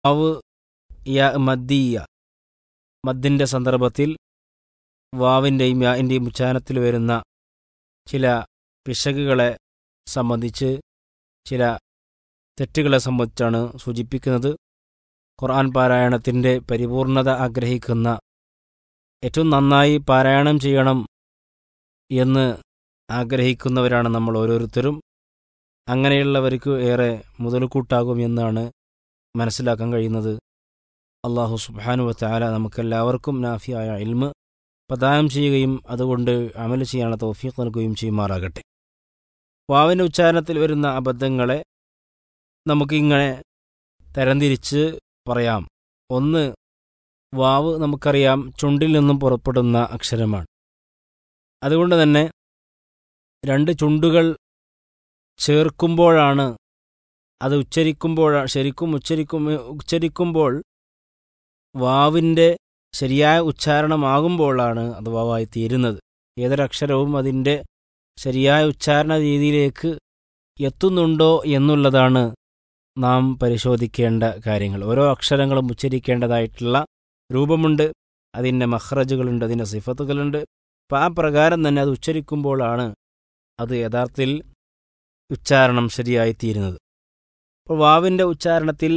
വാവ് യ മദ്ദീയ മദ്ദിൻ്റെ സന്ദർഭത്തിൽ വാവിൻ്റെയും യാൻ്റെയും ഉച്ചാരണത്തിൽ വരുന്ന ചില പിശകുകളെ സംബന്ധിച്ച് ചില തെറ്റുകളെ സംബന്ധിച്ചാണ് സൂചിപ്പിക്കുന്നത് ഖുർആൻ പാരായണത്തിൻ്റെ പരിപൂർണത ആഗ്രഹിക്കുന്ന ഏറ്റവും നന്നായി പാരായണം ചെയ്യണം എന്ന് ആഗ്രഹിക്കുന്നവരാണ് നമ്മൾ ഓരോരുത്തരും അങ്ങനെയുള്ളവർക്ക് ഏറെ മുതൽക്കൂട്ടാകും എന്നാണ് മനസ്സിലാക്കാൻ കഴിയുന്നത് അള്ളാഹു സുബാനുവത്താല നമുക്കെല്ലാവർക്കും നാഫിയായ ഇൽമ് പ്രദാനം ചെയ്യുകയും അതുകൊണ്ട് അമൽ ചെയ്യാനുള്ള തൗഫീഖ് നൽകുകയും ചെയ്യുമാറാകട്ടെ വാവിൻ്റെ ഉച്ചാരണത്തിൽ വരുന്ന അബദ്ധങ്ങളെ നമുക്കിങ്ങനെ തരംതിരിച്ച് പറയാം ഒന്ന് വാവ് നമുക്കറിയാം ചുണ്ടിൽ നിന്നും പുറപ്പെടുന്ന അക്ഷരമാണ് അതുകൊണ്ട് തന്നെ രണ്ട് ചുണ്ടുകൾ ചേർക്കുമ്പോഴാണ് അത് ഉച്ചരിക്കുമ്പോൾ ശരിക്കും ഉച്ചരിക്കും ഉച്ചരിക്കുമ്പോൾ വാവിൻ്റെ ശരിയായ ഉച്ചാരണമാകുമ്പോഴാണ് അത് വാവായി തീരുന്നത് ഏതൊരക്ഷരവും അതിൻ്റെ ശരിയായ ഉച്ചാരണ രീതിയിലേക്ക് എത്തുന്നുണ്ടോ എന്നുള്ളതാണ് നാം പരിശോധിക്കേണ്ട കാര്യങ്ങൾ ഓരോ അക്ഷരങ്ങളും ഉച്ചരിക്കേണ്ടതായിട്ടുള്ള രൂപമുണ്ട് അതിൻ്റെ മഹ്റജുകളുണ്ട് അതിൻ്റെ സിഫത്തുകളുണ്ട് അപ്പം ആ പ്രകാരം തന്നെ അത് ഉച്ചരിക്കുമ്പോഴാണ് അത് യഥാർത്ഥത്തിൽ ഉച്ചാരണം ശരിയായി തീരുന്നത് അപ്പോൾ വാവിൻ്റെ ഉച്ചാരണത്തിൽ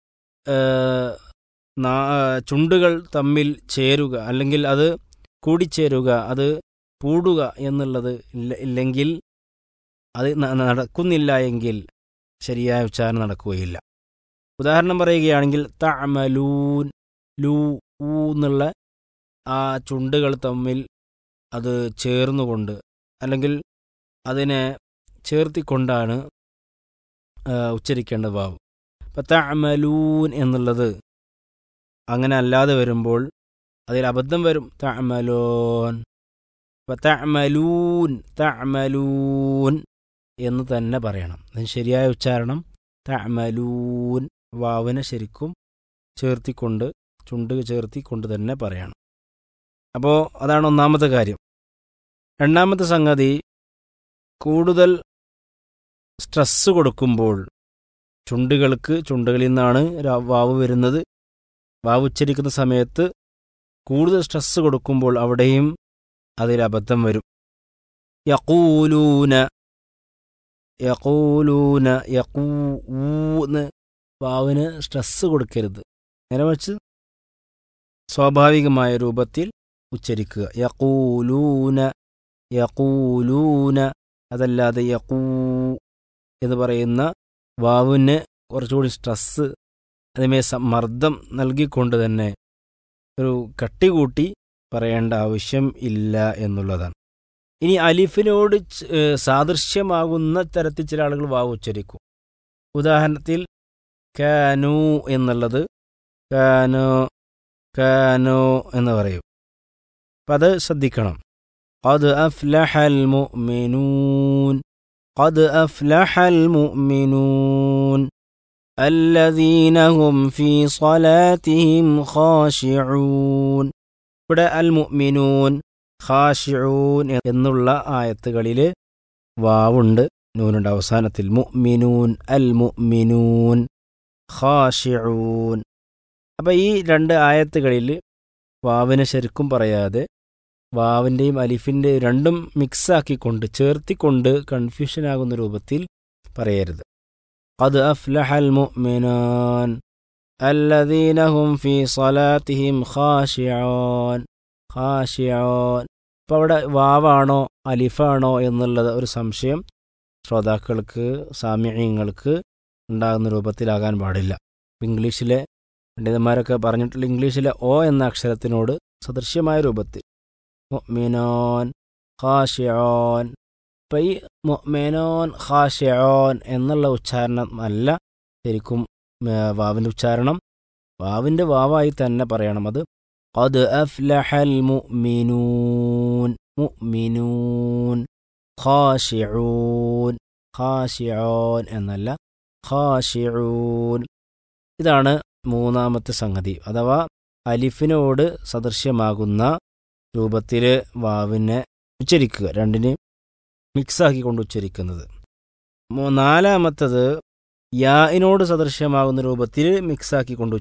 ചുണ്ടുകൾ തമ്മിൽ ചേരുക അല്ലെങ്കിൽ അത് കൂടിച്ചേരുക അത് പൂടുക എന്നുള്ളത് ഇല്ലെങ്കിൽ അത് നടക്കുന്നില്ല എങ്കിൽ ശരിയായ ഉച്ചാരണം നടക്കുകയില്ല ഉദാഹരണം പറയുകയാണെങ്കിൽ തമലൂൻ ലൂ ഊ എന്നുള്ള ആ ചുണ്ടുകൾ തമ്മിൽ അത് ചേർന്നുകൊണ്ട് അല്ലെങ്കിൽ അതിനെ ചേർത്തിക്കൊണ്ടാണ് ഉച്ചരിക്കേണ്ടത് വാവ് അപ്പം തമലൂൻ എന്നുള്ളത് അങ്ങനെ അല്ലാതെ വരുമ്പോൾ അതിൽ അബദ്ധം വരും തമലോൻ അപ്പം തമലൂൻ തമലൂൻ എന്ന് തന്നെ പറയണം അതിന് ശരിയായ ഉച്ചാരണം തമലൂൻ വാവിനെ ശരിക്കും ചേർത്തിക്കൊണ്ട് ചുണ്ട് ചേർത്തിക്കൊണ്ട് തന്നെ പറയണം അപ്പോൾ അതാണ് ഒന്നാമത്തെ കാര്യം രണ്ടാമത്തെ സംഗതി കൂടുതൽ സ്ട്രെസ് കൊടുക്കുമ്പോൾ ചുണ്ടുകൾക്ക് ചുണ്ടുകളിൽ നിന്നാണ് വാവ് വരുന്നത് വാവ് ഉച്ചരിക്കുന്ന സമയത്ത് കൂടുതൽ സ്ട്രെസ് കൊടുക്കുമ്പോൾ അവിടെയും അതിൽ അബദ്ധം വരും യക്കൂലൂന യക്കൂലൂന യക്കൂന്ന് വാവിന് സ്ട്രെസ് കൊടുക്കരുത് നേരെ വച്ച് സ്വാഭാവികമായ രൂപത്തിൽ ഉച്ചരിക്കുക യക്കൂലൂന യക്കൂലൂന അതല്ലാതെ യക്കൂ എന്ന് പറയുന്ന വാവിന് കുറച്ചുകൂടി സ്ട്രെസ് അതിമേ മർദ്ദം നൽകിക്കൊണ്ട് തന്നെ ഒരു കട്ടി കൂട്ടി പറയേണ്ട ആവശ്യം ഇല്ല എന്നുള്ളതാണ് ഇനി അലിഫിനോട് സാദൃശ്യമാകുന്ന തരത്തിൽ ചില ആളുകൾ വാവ് ഉച്ചരിക്കും ഉദാഹരണത്തിൽ കാനു എന്നുള്ളത് കാനോ കാനോ എന്ന് പറയും അപ്പം അത് ശ്രദ്ധിക്കണം قد أفلح المؤمنون قد أفلح المؤمنون الذين هم في صلاتهم خاشعون ഇവിടെ അൽ മുഅ്മിനൂൻ ഖാഷിഊൻ എന്നുള്ള ആയത്തുകളിൽ വാവുണ്ട് നൂനുണ്ട് അവസാനത്തിൽ മുഅ്മിനൂൻ അൽ മുഅ്മിനൂൻ ഖാഷിഊൻ അപ്പം ഈ രണ്ട് ആയത്തുകളിൽ വാവിനെ ശരിക്കും പറയാതെ വാവിൻ്റെയും അലിഫിൻ്റെയും രണ്ടും മിക്സാക്കിക്കൊണ്ട് ചേർത്തിക്കൊണ്ട് കൺഫ്യൂഷൻ ആകുന്ന രൂപത്തിൽ പറയരുത് قد أفلح المؤمنون الذين هم في صلاتهم خاشعون خاشعون അപ്പോൾ അവിടെ വാവാണോ അലിഫാണോ എന്നുള്ളത് ഒരു സംശയം ശ്രോതാക്കൾക്ക് സാമ്യങ്ങൾക്ക് ഉണ്ടാകുന്ന രൂപത്തിലാകാൻ പാടില്ല ഇംഗ്ലീഷിലെ പണ്ഡിതന്മാരൊക്കെ പറഞ്ഞിട്ടുള്ള ഇംഗ്ലീഷിലെ ഒ എന്ന അക്ഷരത്തിനോട് സദൃശ്യമായ രൂപത്തിൽ മുഅ്മിനോൻ ഖാഷിയോൻ അപ്പം ഈ മുഅ്മിനോൻ ഖാഷിയോൻ എന്നുള്ള ഉച്ചാരണം അല്ല ശരിക്കും വാവിൻ്റെ ഉച്ചാരണം വാവിൻ്റെ വാവായി തന്നെ പറയണം അത് قد أفلح المؤمنون مؤمنون خاشعون خاشعون എന്നല്ല ഖാഷിഊൻ ഇതാണ് മൂന്നാമത്തെ സംഗതി അഥവാ അലിഫിനോട് സദൃശ്യമാകുന്ന രൂപത്തിൽ വാവിനെ ഉച്ചരിക്കുക രണ്ടിനെയും മിക്സാക്കി കൊണ്ട് ഉച്ചരിക്കുന്നത് നാലാമത്തത് യാഇനോട് സദൃശ്യമാകുന്ന രൂപത്തിൽ മിക്സാക്കി കൊണ്ട്